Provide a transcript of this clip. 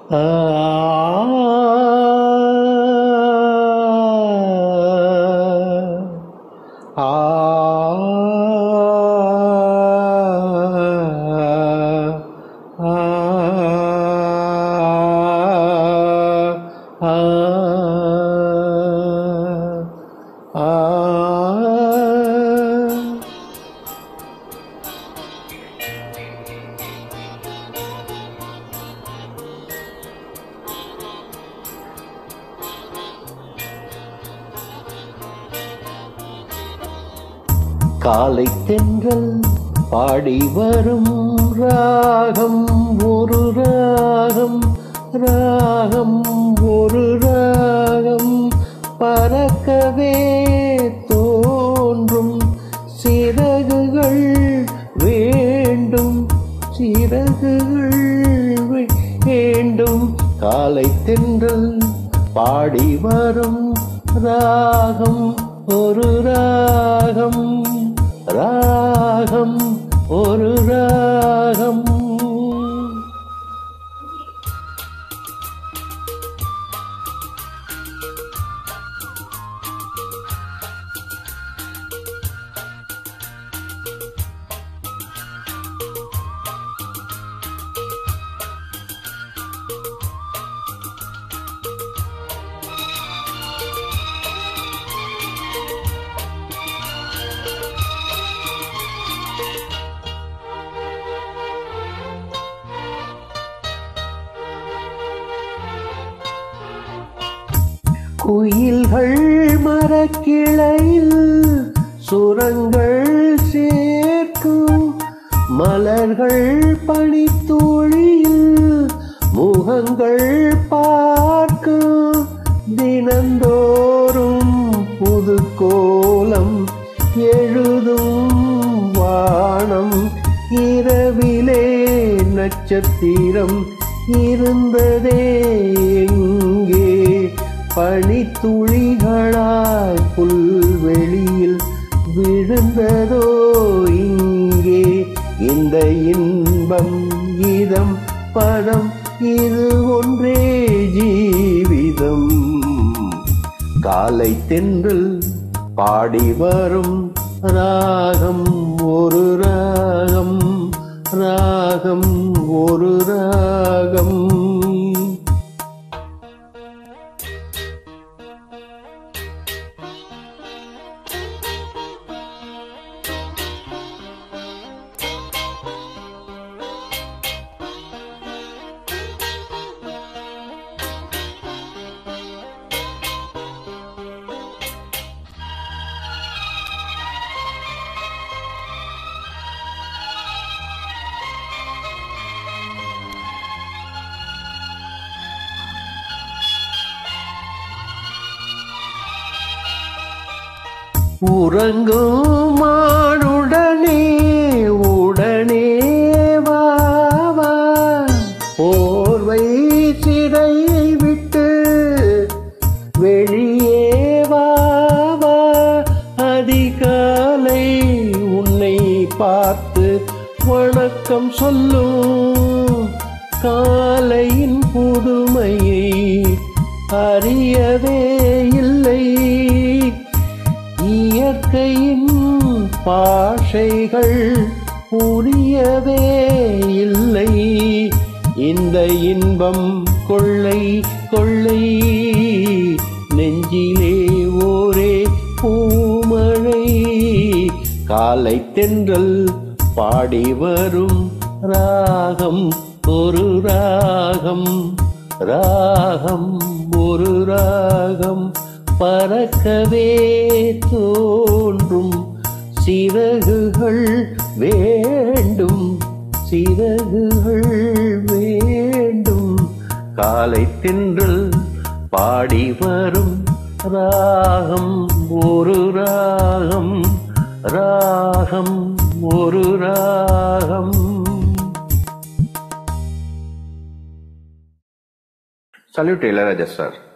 ஆ காலை தென்றல் பாடி வரும் ராகம் ஒரு ராகம் ராகம் ஒரு ராகம் பறக்கவே தோன்றும் சிறகுகள் வேண்டும் சிறகுகள் வேண்டும் காலை தென்றல் பாடி வரும் ராகம் ஒரு ராகம் ராகம் ஒரு ராகம் குயில்கள் மரக்கிளையில் சுரங்கள் சேர்க்கும் மலர்கள் பனித்துளியில் முகங்கள் பார்க்கும் தினந்தோறும் புது கோலம் எழுதும் வானம் இரவிலே நட்சத்திரம் இருந்ததே எங்கே பனித்துளிகளாய் புல்வெளியில் விழுந்ததோ இங்கே இந்த இன்பம் இதம் பதம் இது ஒன்றே ஜீவிதம் காலை தென்றல் பாடி வரும் ராகம் ஒரு ராகம் ராகம் ஒரு ராகம் உறங்கும் மானுடனே உடனே வா வா. போர்வை சிறையை விட்டு வெளியே வா வா. அதிகாலை உன்னை பார்த்து வணக்கம் சொல்லும் காலையின் புதுமையை அறியவே இல்லை இயற்கையின் பாஷைகள் புரியவே இல்லை இந்த இன்பம் கொள்ளை கொள்ளை நெஞ்சிலே ஓரே பூமழை காலை தென்றல் பாடி வரும் ராகம் ஒரு ராகம் ராகம் ஒரு ராகம் பறக்கவே தோன்றும் சிறகுகள் வேண்டும் சிறகுகள் வேண்டும் காலை தென்றல் பாடி வரும் ராகம் ஒரு ராகம் ராகம் ஒரு ராகம் Salute Ilayaraja sir.